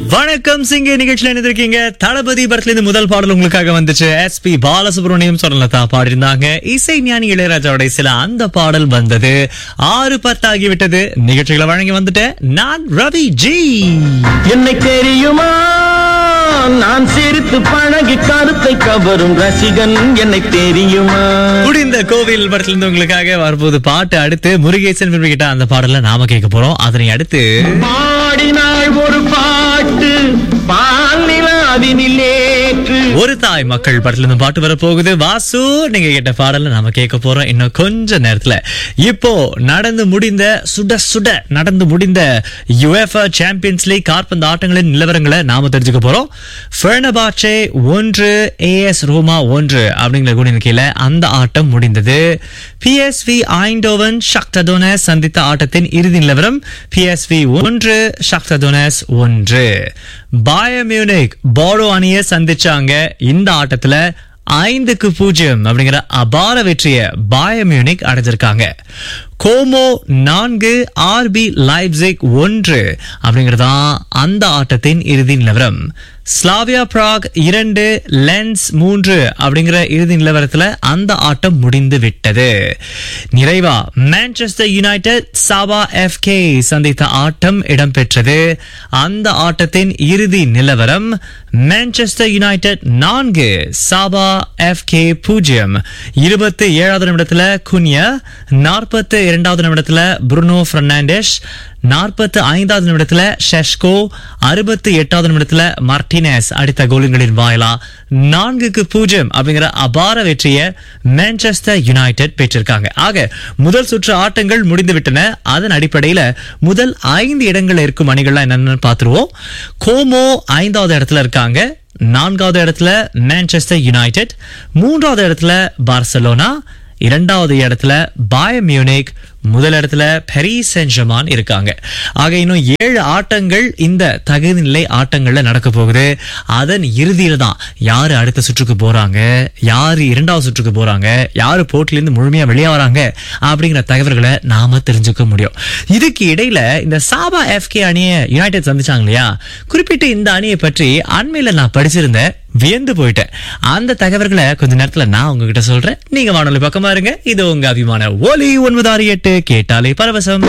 வணக்கம் சிங்க நிகழ்ச்சியில இணைந்திருக்கீங்க தளபதி படத்துல இருந்து முதல் பாடல் உங்களுக்காக வந்துச்சு எஸ் பி பாலசுப்ரமணியம் சொன்னலதா பாடியிருந்தாங்க இசை ஞானி இளையராஜாவுடைய சில அந்த பாடல் வந்தது ஆறு பத்து ஆகிவிட்டது நிகழ்ச்சிகளை வழங்கி வந்துட்டேன் நான் ரவி ஜி என்னை தெரியுமா நான் சிரித்து பழகி கருத்தை கவரும் ரசிகன் என்னை தெரியுமா முடிந்த கோவில் படத்துல இருந்து உங்களுக்காக வரும்போது பாட்டு அடுத்து முருகேசன் விரும்பி கிட்ட அந்த பாடல நாம கேட்க போறோம் அதனை அடுத்து பாடினாள் ஒரு பாட்டு பால் நிலாவினில் ஏற்று ஒரு தாய் மக்கள் படத்துல இருந்து பாட்டு வர போகுது வாசு நீங்க கேட்ட பாடல நாம கேட்க போறோம் இன்னும் கொஞ்ச நேரத்துல இப்போ நடந்து முடிந்த சுட சுட நடந்து முடிந்த யுஎஃப்ஆ சாம்பியன்ஸ் லீக் காற்பந்து ஆட்டங்களின் நிலவரங்களை நாம தெரிஞ்சுக்க போறோம் ஃபெர்னபாச்சே ஒன்று ஏஎஸ் ரோமா ஒன்று அப்படிங்கிற குணிக்கையில அந்த ஆட்டம் முடிந்தது பிஎஸ்வி ஐண்டோவன் ஷக்டடோனஸ் சந்தித்த ஆட்டத்தின் இறுதி நிலவரம் பிஎஸ்வி ஒன்று ஷக்டடோனஸ் ஒன்று பாயர் மியூனிக் போரோ அணியை சந்திச்சாங்க இந்த ஆட்டத்துல ஐந்துக்கு பூஜ்ஜியம் அப்படிங்கிற அபார வெற்றியை பாயர் மியூனிக் அடைஞ்சிருக்காங்க கோமோ நான்கு ஆர்பி லைப்சிக் ஒன்று அப்படிங்கறதான் அந்த ஆட்டத்தின் இறுதி நிலவரம் ஸ்லாவியா பிராக் இரண்டு லென்ஸ் மூன்று அப்படிங்கிற இறுதி நிலவரத்துல அந்த ஆட்டம் முடிந்து விட்டது நிறைவா மான்செஸ்டர் யுனைடெட் சாபா எஃப்கே சந்தித்த ஆட்டம் இடம்பெற்றது அந்த ஆட்டத்தின் இறுதி நிலவரம் மான்செஸ்டர் யுனைடெட் நான்கு சாபா எஃப்கே பூஜ்ஜியம் இருபத்தி ஏழாவது நிமிடத்துல குன்யா நாற்பத்தி இரண்டாவது நிமிடத்துல புருனோ பெர்னாண்டஸ் நாற்பத்தி ஐந்தாவது நிமிடத்துல ஷெஷ்கோ அறுபத்தி எட்டாவது நிமிடத்துல மார்டினஸ் அடித்த கோலின்களின் வாயிலா நான்குக்கு பூஜ்ஜியம் அப்படிங்கிற அபார வெற்றியை மான்செஸ்டர் யுனைடெட் பெற்றிருக்காங்க ஆக முதல் சுற்று ஆட்டங்கள் முடிந்து விட்டன அதன் அடிப்படையில முதல் ஐந்து இடங்கள்ல இருக்கும் அணிகள்லாம் என்னன்னு பார்த்துருவோம் கோமோ ஐந்தாவது இடத்துல இருக்காங்க நான்காவது இடத்துல மான்செஸ்டர் யுனைடெட் மூன்றாவது இடத்துல பார்சலோனா இரண்டாவது இடத்துல பாய மியூனிக் முதல் இடத்துல பெரிஸ் சென்ட் ஜெர்மான் இருக்காங்க ஆக இன்னும் ஏழு ஆட்டங்கள் இந்த தகுதி நிலை ஆட்டங்கள்ல நடக்க போகுது அதன் இறுதியில தான் யாரு அடுத்த சுற்றுக்கு போறாங்க யாரு இரண்டாவது சுற்றுக்கு போறாங்க யாரு போட்டியிலிருந்து முழுமையா வெளியே வராங்க அப்படிங்கிற தகவல்களை நாம தெரிஞ்சுக்க முடியும் இதுக்கு இடையில இந்த சாபா எஃப்கே அணியை யுனைடெட் சந்திச்சாங்க இல்லையா குறிப்பிட்ட இந்த அணியை பற்றி அண்மையில நான் படிச்சிருந்தேன் வியந்து போயிட்டேன் அந்த தகவல்களை கொஞ்ச நேரத்துல நான் உங்ககிட்ட சொல்றேன் நீங்க வானொலி பக்கமா இருங்க இது உங்க அபிமான ஒலி ஒன்பது ஆறு எட்டு கேட்டாலே பரவசம்